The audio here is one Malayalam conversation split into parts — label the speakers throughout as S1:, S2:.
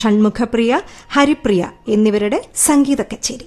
S1: ഷൺമുഖപ്രിയ ഹരിപ്രിയ എന്നിവരുടെ സംഗീത കച്ചേരി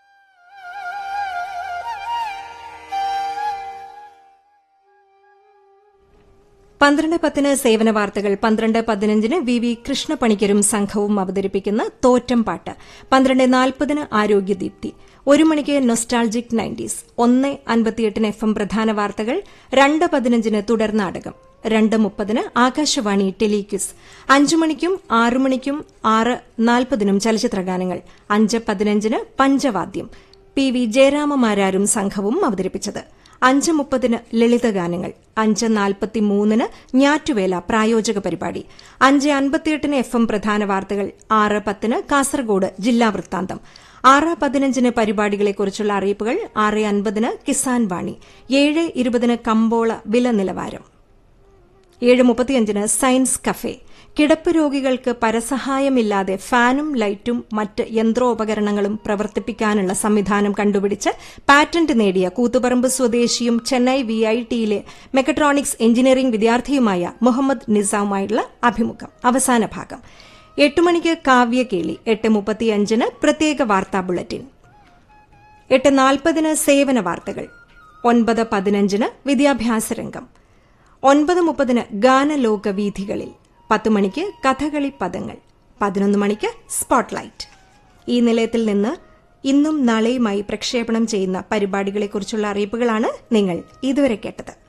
S1: പന്ത്രണ്ട് പത്തിന് സേവന വാർത്തകൾ പന്ത്രണ്ട് പതിനഞ്ചിന് വി വി കൃഷ്ണപണിക്കരും സംഘവും അവതരിപ്പിക്കുന്ന തോറ്റം പാട്ട് പന്ത്രണ്ട് നാൽപ്പതിന് ആരോഗ്യദീപ്തി ഒരു മണിക്ക് നൊസ്റ്റാൾജിക് നയൻറ്റീസ് ഒന്ന് അൻപത്തിയെട്ടിന് എഫ് എം പ്രധാന വാർത്തകൾ രണ്ട് പതിനഞ്ചിന് തുടർ നാടകം രണ്ട് മുപ്പതിന് ആകാശവാണി ടെലിക്യൂസ് അഞ്ചു മണിക്കും ആറു മണിക്കും ആറ് നാൽപ്പതിനും ചലച്ചിത്രഗാനങ്ങൾ അഞ്ച് പതിനഞ്ചിന് പഞ്ചവാദ്യം പി വി ജയരാമമാരാരും സംഘവും അവതരിപ്പിച്ചത് അഞ്ച് മുപ്പതിന് ലളിതഗാനങ്ങൾ അഞ്ച് നാൽപ്പത്തിമൂന്നിന് ഞാറ്റുവേല പ്രായോജക പരിപാടി അഞ്ച് അൻപത്തിയെട്ടിന് എഫ് എം പ്രധാന വാർത്തകൾ ആറ് പത്തിന് കാസർഗോഡ് ജില്ലാ വൃത്താന്തം ആറ് പതിനഞ്ചിന് പരിപാടികളെക്കുറിച്ചുള്ള അറിയിപ്പുകൾ ആറ് അൻപതിന് കിസാൻ വാണി ഏഴ് ഇരുപതിന് കമ്പോള വില നിലവാരം ഏഴ് മുപ്പത്തിയഞ്ചിന് സയൻസ് കഫേ കിടപ്പ് രോഗികൾക്ക് പരസഹായമില്ലാതെ ഫാനും ലൈറ്റും മറ്റ് യന്ത്രോപകരണങ്ങളും പ്രവർത്തിപ്പിക്കാനുള്ള സംവിധാനം കണ്ടുപിടിച്ച് പാറ്റന്റ് നേടിയ കൂത്തുപറമ്പ് സ്വദേശിയും ചെന്നൈ വി ഐ ടിയിലെ മെക്കട്രോണിക്സ് എഞ്ചിനീയറിംഗ് വിദ്യാർത്ഥിയുമായ മുഹമ്മദ് നിസാമുമായുള്ള അഭിമുഖം അവസാന ഭാഗം എട്ട് മണിക്ക് കാവ്യകേളി എട്ട് മുപ്പത്തിയഞ്ചിന് പ്രത്യേക വാർത്താ ബുള്ളറ്റിൻ എട്ട് നാൽപ്പതിന് സേവന വാർത്തകൾ ഒൻപത് പതിനഞ്ചിന് വിദ്യാഭ്യാസ രംഗം ഒൻപത് മുപ്പതിന് ഗാനലോക വീഥികളിൽ പത്ത് മണിക്ക് കഥകളി പദങ്ങൾ പതിനൊന്ന് മണിക്ക് സ്പോട്ട്ലൈറ്റ് ഈ നിലയത്തിൽ നിന്ന് ഇന്നും നാളെയുമായി പ്രക്ഷേപണം ചെയ്യുന്ന പരിപാടികളെക്കുറിച്ചുള്ള അറിയിപ്പുകളാണ് നിങ്ങൾ ഇതുവരെ കേട്ടത്